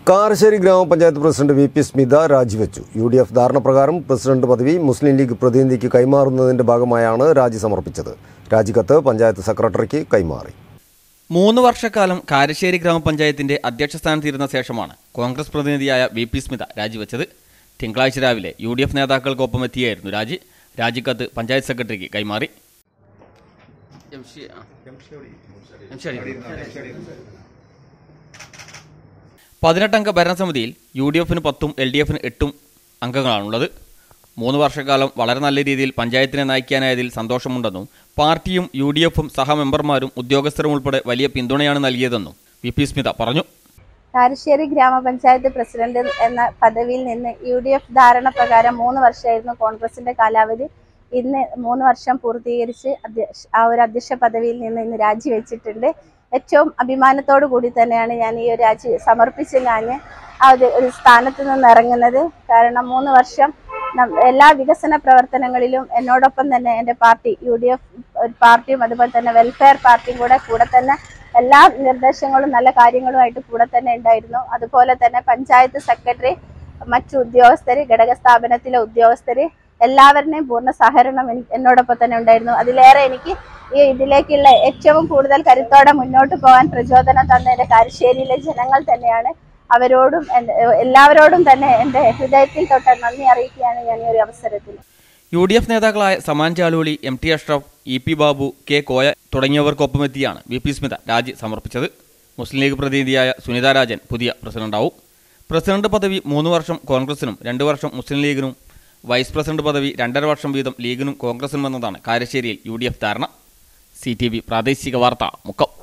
കാരശ്ശേരി ഗ്രാമപഞ്ചായത്ത് president V P Smitha രാജിവെച്ചു U D F ധാരണപ്രകാരം പ്രസിഡന്റ് പദവി മുസ്ലിം ലീഗ് പ്രതിനിധിക്ക് കൈമാറുന്നതിന്റെ ഭാഗമായാണ് രാജി സമർപ്പിച്ചത് രാജിക്കത്ത് പഞ്ചായത്ത് സെക്രട്ടറിക്ക് കൈമാറി മൂന്ന് വർഷക്കാലം കാരശ്ശേരി ഗ്രാമപഞ്ചായത്തിന്റെ അധ്യക്ഷ സ്ഥാനത്തിരുന്ന ശേഷമാണ് കോൺഗ്രസ് പ്രതിനിധിയായ വി പി സ്മിത രാജിവെച്ചത് തിങ്കളാഴ്ച രാവിലെ യു ഡി എഫ് നേതാക്കൾക്കൊപ്പം എത്തിയായിരുന്നു രാജി രാജിക്കത്ത് പഞ്ചായത്ത് സെക്രട്ടറിക്ക് കൈമാറി പതിനെട്ടംഗ ഭരണസമിതിയിൽ യു ഡി എഫിന് പത്തും എൽ ഡി എഫിന് എട്ടും അംഗങ്ങളാണുള്ളത് മൂന്ന് വർഷക്കാലം വളരെ നല്ല രീതിയിൽ പഞ്ചായത്തിനെ നയിക്കാനായതിൽ സന്തോഷമുണ്ടെന്നും പാർട്ടിയും യു ഡി എഫും സഹമെമ്പർമാരും ഉദ്യോഗസ്ഥരും ഉൾപ്പെടെ വലിയ പിന്തുണയാണ് നൽകിയതെന്നും വി പി സ്മിത പറഞ്ഞു കാരശ്ശേരി ഗ്രാമപഞ്ചായത്ത് പ്രസിഡന്റ് എന്ന പദവിയിൽ നിന്ന് യു ഡി എഫ് ധാരണ പ്രകാരം മൂന്ന് വർഷമായിരുന്നു കോൺഗ്രസിന്റെ കാലാവധി ഇന്ന് മൂന്ന് വർഷം പൂർത്തീകരിച്ച് അധ്യക്ഷ ആ ഒരു അധ്യക്ഷ പദവിയിൽ നിന്ന് ഇന്ന് രാജിവെച്ചിട്ടുണ്ട് ഏറ്റവും അഭിമാനത്തോടു കൂടി തന്നെയാണ് ഞാൻ ഈ ഒരു രാജി സമർപ്പിച്ച് ഞാൻ ആ ഒരു ഒരു സ്ഥാനത്ത് നിന്ന് ഇറങ്ങുന്നത് കാരണം മൂന്ന് വർഷം നം- എല്ലാ വികസന പ്രവർത്തനങ്ങളിലും എന്നോടൊപ്പം തന്നെ എൻ്റെ പാർട്ടി യു ഡി എഫ് പാർട്ടിയും അതുപോലെ തന്നെ വെൽഫെയർ പാർട്ടിയും കൂടെ കൂടെ തന്നെ എല്ലാ നിർദ്ദേശങ്ങളും നല്ല കാര്യങ്ങളുമായിട്ട് കൂടെ തന്നെ ഉണ്ടായിരുന്നു അതുപോലെ തന്നെ പഞ്ചായത്ത് സെക്രട്ടറി മറ്റു ഉദ്യോഗസ്ഥര് ഘടക സ്ഥാപനത്തിലെ ഉദ്യോഗസ്ഥര് എല്ലാവരുടെയും പൂർണ്ണ സഹകരണം എനിക്ക് എന്നോടൊപ്പം തന്നെ ഉണ്ടായിരുന്നു അതിലേറെ എനിക്ക് ഈ ഇതിലേക്കുള്ള ഏറ്റവും കൂടുതൽ കരുത്തോടെ മുന്നോട്ട് പോകാൻ പ്രചോദനം തന്ന എൻ്റെ കാരശ്ശേരിയിലെ ജനങ്ങൾ തന്നെയാണ് അവരോടും എൻ്റെ- എല്ലാവരോടും തന്നെ എൻ്റെ ഹൃദയത്തിൽ തൊട്ട് നന്ദി അറിയിക്കുകയാണ് ഞാൻ ഈ ഒരു അവസരത്തിൽ യു ഡി എഫ് നേതാക്കളായ Saman Chaluli M T Ashraf E P Babu K Koya തുടങ്ങിയവർക്കൊപ്പമെത്തിയാണ് വി പി സ്മിത രാജി സമർപ്പിച്ചത് മുസ്ലിം ലീഗ് പ്രതിനിധിയായ സുനിത രാജൻ പുതിയ പ്രസിഡന്റാവും പ്രസിഡന്റ് പദവി മൂന്ന് വർഷം കോൺഗ്രസിനും രണ്ട് വർഷം മുസ്ലിം ലീഗിനും വൈസ് പ്രസിഡന്റ് പദവി രണ്ടര വർഷം വീതം ലീഗിനും കോൺഗ്രസിനും എന്നതാണ് കാരശ്ശേരിയിൽ യു ഡി എഫ് ധാരണ സി ടി വി പ്രാദേശിക വാർത്ത മുക്കം